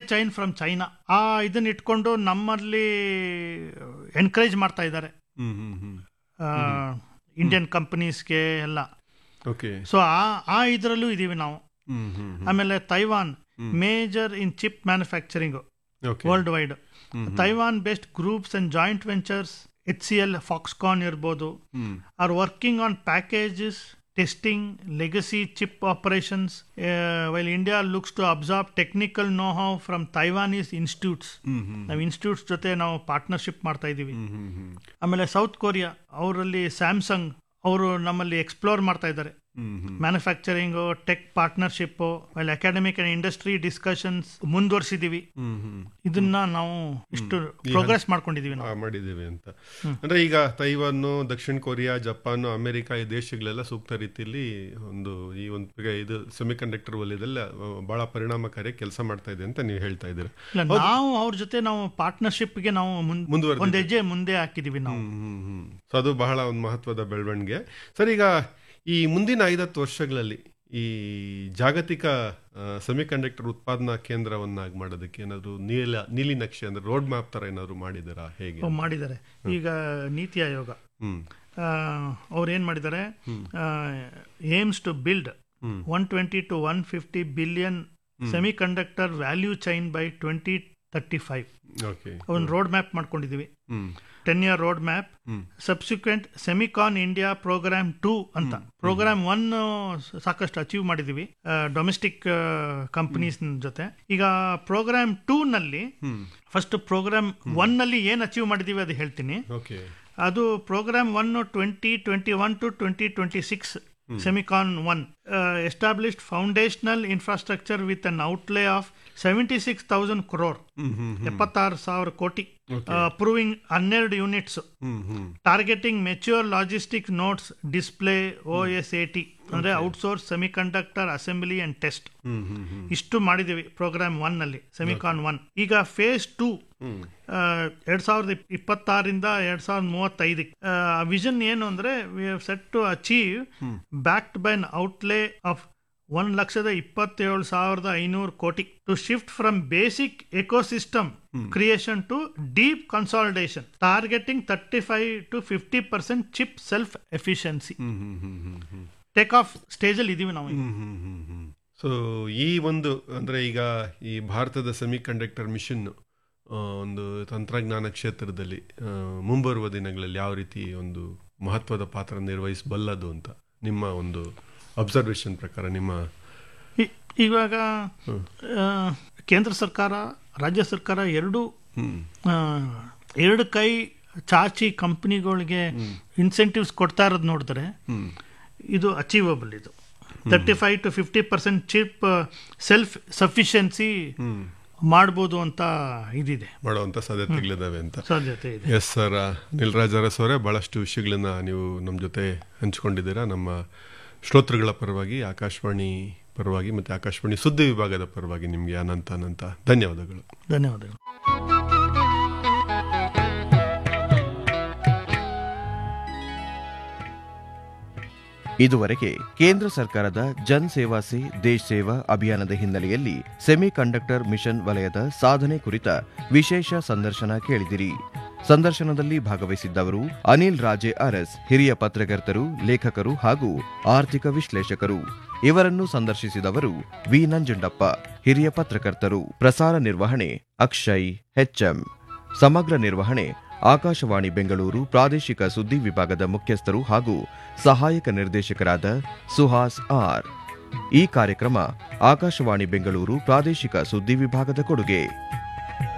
Chain from China ಆ ಇದನ್ನ ಇಟ್ಕೊಂಡು ನಮ್ಮಲ್ಲಿ ಎನ್ಕರೇಜ್ ಮಾಡ್ತಾ ಇದ್ದಾರೆ ಹ್ಮ್ ಹ್ಮ್ ಹ್ಮ್ ಇಂಡಿಯನ್ ಕಂಪನೀಸ್ಗೆ ಎಲ್ಲ ಓಕೆ ಸೊ ಆ ಆ ಇದರಲ್ಲೂ ಇದೀವಿ ನಾವು ಹ್ಮ್ ಹ್ಮ್ ಹ್ಮ್ ಆಮೇಲೆ Taiwan major in chip manufacturing okay world wide Taiwan best groups and joint ventures H C L Foxconn ಇರ್ಬೋದು hmm are working on packages testing legacy chip operations while India looks to absorb technical know how from Taiwanese institutes hmm hmm ನಾವು institutes ಜೊತೆ ನಾವು partnership ಮಾಡ್ತಾ ಇದ್ದೀವಿ ಹ್ಮ್ hmm hmm ಆಮೇಲೆ south Korea ಅವರಲ್ಲಿ Samsung ಅವರು ನಮ್ಮಲ್ಲಿ ಎಕ್ಸ್ಪ್ಲೋರ್ ಮಾಡ್ತಾ ಇದ್ದಾರೆ hmm hmm manufacturing tech partnership ಅಲ್ಲಿ ಅಕಾಡೆಮಿಕ್ ಅಂಡ್ ಇಂಡಸ್ಟ್ರಿ ಡಿಸ್ಕಷನ್ಸ್ ಮುಂದುವರಿಸಿದೀವಿ ಹ್ಮ್ ಹ್ಮ್ ಇದನ್ನ ನಾವು ಇಷ್ಟು ಪ್ರೋಗ್ರೆಸ್ ಮಾಡ್ಕೊಂಡಿದೀವಿ ನಾವು ಆ, ಮಾಡಿದ್ದೇವೆ ಅಂತ ಅಂದ್ರೆ ಈಗ ತೈವಾನು ದಕ್ಷಿಣ ಕೊರಿಯಾ ಜಪಾನ್ ಅಮೆರಿಕ ಈ ದೇಶಗಳೆಲ್ಲ ಸೂಕ್ತ ರೀತಿಯಲ್ಲಿ ಒಂದು ಈ ಒಂದು ಈಗ ಇದು ಸೆಮಿಕಂಡಕ್ಟರ್ ವಲಯದಲ್ಲಿ ಆ, ಬಹಳ ಪರಿಣಾಮಕಾರಿ ಕೆಲಸ ಮಾಡ್ತಾ ಇದೆ ಅಂತ ನೀವು ಹೇಳ್ತಾ ಇದ್ದೀರಾ ಇಲ್ಲ ನಾವು ಅವ್ರ ಜೊತೆ ನಾವು ಪಾರ್ಟ್ನರ್ಶಿಪ್ಗೆ ನಾವು ಮುಂದ್- ಮುಂದುವರೆದಿದ್ದೀವಿ. ಒಂದ್ ಹೆಜ್ಜೆ ಮುಂದೆ ಹಾಕಿದೀವಿ ನಾವು ಹ್ಮ್, ಹ್ಮ್, ಹ್ಮ್. ಸೊ ಅದು ಬಹಳ ಒಂದು ಮಹತ್ವದ ಬೆಳವಣಿಗೆ ಸರ್ ಈಗ ಈ ಮುಂದಿನ ಐದತ್ತು ವರ್ಷಗಳಲ್ಲಿ ಈ ಜಾಗತಿಕ ಸೆಮಿಕಂಡಕ್ಟರ್ ಉತ್ಪಾದನಾ ಕೇಂದ್ರವನ್ನಾಗಿ ಮಾಡೋದಕ್ಕೆ ಏನಾದ್ರು ನೀಲ ನೀಲಿ ನಕ್ಷೆ ಅಂದ್ರೆ ರೋಡ್ ಮ್ಯಾಪ್ ತರ ಏನಾದ್ರು ಮಾಡಿದಾರಾ ಹೇಗೆ ಮಾಡಿದ್ದಾರೆ ಈಗ ನೀತಿ ಆಯೋಗ ಹ್ಮ್ ಅವ್ರು ಏನ್ ಮಾಡಿದ್ದಾರೆ aims to build one twenty to one fifty billion semiconductor value chain by twenty thirty five okay ಒಂದು ರೋಡ್ ಮ್ಯಾಪ್ ಮಾಡ್ಕೊಂಡಿದೀವಿ hmm ten year road map hmm. Subsequent Semicon India programme two ಅಂತ programme one ಸಾಕಷ್ಟು achieve ಮಾಡಿದೀವಿ domestic companies ಜೊತೆ ಈಗ programme two ನಲ್ಲಿ ಹ್ಮ್ first program one ನಲ್ಲಿ ಏನ್ ಅಚೀವ್ ಮಾಡಿದೀವಿ ಅದು ಹೇಳ್ತೀನಿ ಓಕೆ ಅದು programme one twenty twenty one to twenty twenty six Semicon one established foundational infrastructure with an outlay of seventy six thousand crore hmm hmm ಎಪ್ಪತ್ತಾರು ಸಾವಿರ ಕೋಟಿ ಅಪ್ರೂವಿಂಗ್ ಹನ್ನೆರಡು units hmm hmm targeting mature logistic nodes display O S A T ಅಂದ್ರೆ outsource semiconductor assembly and test hmm hmm hmm ಇಷ್ಟು ಮಾಡಿದೀವಿ programme one ನಲ್ಲಿ Semicon one ಈಗ phase two hmm ಎರಡ್ ಸಾವಿರದ ಇಪ್- ಇಪ್ಪತ್ತಾರರಿಂದ ಎರಡ್ ಸಾವಿರದ ಮೂವತ್ತೈದಕ್ಕೆ ವಿಷನ್ ಏನು ಅಂದ್ರೆ we have set to achieve backed by an outlay of ಒಂದ್ ಲಕ್ಷದ ಇಪ್ಪತ್ತೇಳು ಸಾವಿರದ ಐನೂರು ಕೋಟಿ to shift from basic ecosystem creation to deep consolidation targeting thirty five to fifty percent chip self efficiency hmm hmm hmm hmm hmm take off ಸ್ಟೇಜಲ್ಲಿ ಇದೀವಿ ನಾವು ಈಗ. ಸೊ ಈ ಒಂದು ಅಂದ್ರೆ ಈಗ ಈ ಭಾರತದ ಸೆಮಿ ಕಂಡಕ್ಟರ್ ಮಿಷನ್ ಒಂದು ತಂತ್ರಜ್ಞಾನ ಕ್ಷೇತ್ರದಲ್ಲಿ ಆ, ಮುಂಬರುವ ದಿನಗಳಲ್ಲಿ ಯಾವ ರೀತಿ ಒಂದು ಮಹತ್ವದ ಪಾತ್ರ ನಿರ್ವಹಿಸಬಲ್ಲದು ಅಂತ ನಿಮ್ಮ ಒಂದು ಅಬ್ಸರ್ವೇಷನ್ ಪ್ರಕಾರ ನಿಮ್ಮ ಇ- ಇವಾಗ ಆ, ಕೇಂದ್ರ ಸರ್ಕಾರ ರಾಜ್ಯ ಸರ್ಕಾರ ಎರಡೂ ಹ್ಮ್ ಆ, ಎರಡು ಕೈ ಚಾಚಿ ಕಂಪ್ನಿಗಳಿಗೆ ಇನ್ಸೆಂಟಿವ್ಸ್ ಕೊಡ್ತಾ ಇರೋದು ನೋಡಿದ್ರೆ ಹ್ಮ್ ಇದು ಅಚೀವಬಲ್ ಇದು thirty five to fifty percent chip self sufficiency hmm ಮಾಡ್ಬೋದು ಅಂತ ಇದಿದೆ ಮಾಡುವಂತ ಸಾಧ್ಯತೆಗಳಿದಾವೆ ಅಂತ ಸಾಧ್ಯತೆ ಇದೆ ಎಸ್ ಸರ್ ನಿಲ್ರಾಜ್ ಅರಸ್ ಅವರೇ ಬಹಳಷ್ಟು ವಿಷಯಗಳನ್ನ ನೀವು ನಮ್ಮ ಜೊತೆ ಹಂಚಿಕೊಂಡಿದ್ದೀರಾ ನಮ್ಮ ಶ್ರೋತೃಗಳ ಪರವಾಗಿ ಆಕಾಶವಾಣಿ ಪರವಾಗಿ ಮತ್ತೆ ಆಕಾಶವಾಣಿ ಸುದ್ದಿ ವಿಭಾಗದ ಪರವಾಗಿ ನಿಮಗೆ ಅನಂತ ಅನಂತ ಧನ್ಯವಾದಗಳು ಧನ್ಯವಾದಗಳು ಇದುವರೆಗೆ ಕೇಂದ್ರ ಸರ್ಕಾರದ ಜನ್ ಸೇವಾ ಸೇ ದೇಶ್ ಸೇವಾ ಅಭಿಯಾನದ ಹಿನ್ನೆಲೆಯಲ್ಲಿ ಸೆಮಿ ಕಂಡಕ್ಟರ್ ಮಿಷನ್ ವಲಯದ ಸಾಧನೆ ಕುರಿತ ವಿಶೇಷ ಸಂದರ್ಶನ ಕೇಳಿದಿರಿ ಸಂದರ್ಶನದಲ್ಲಿ ಭಾಗವಹಿಸಿದ್ದವರು ಅನಿಲ್ ರಾಜೆ ಅರಸ್ ಹಿರಿಯ ಪತ್ರಕರ್ತರು ಲೇಖಕರು ಹಾಗೂ ಆರ್ಥಿಕ ವಿಶ್ಲೇಷಕರು ಇವರನ್ನು ಸಂದರ್ಶಿಸಿದವರು ವಿ ನಂಜುಂಡಪ್ಪ ಹಿರಿಯ ಪತ್ರಕರ್ತರು ಪ್ರಸಾರ ನಿರ್ವಹಣೆ ಅಕ್ಷಯ್ ಹೆಚ್ಎಂ ಸಮಗ್ರ ನಿರ್ವಹಣೆ ಆಕಾಶವಾಣಿ ಬೆಂಗಳೂರು ಪ್ರಾದೇಶಿಕ ಸುದ್ದಿ ವಿಭಾಗದ ಮುಖ್ಯಸ್ಥರು ಹಾಗೂ ಸಹಾಯಕ ನಿರ್ದೇಶಕರಾದ ಸುಹಾಸ್ ಆರ್ ಈ ಕಾರ್ಯಕ್ರಮ ಆಕಾಶವಾಣಿ ಬೆಂಗಳೂರು ಪ್ರಾದೇಶಿಕ ಸುದ್ದಿ ವಿಭಾಗದ ಕೊಡುಗೆ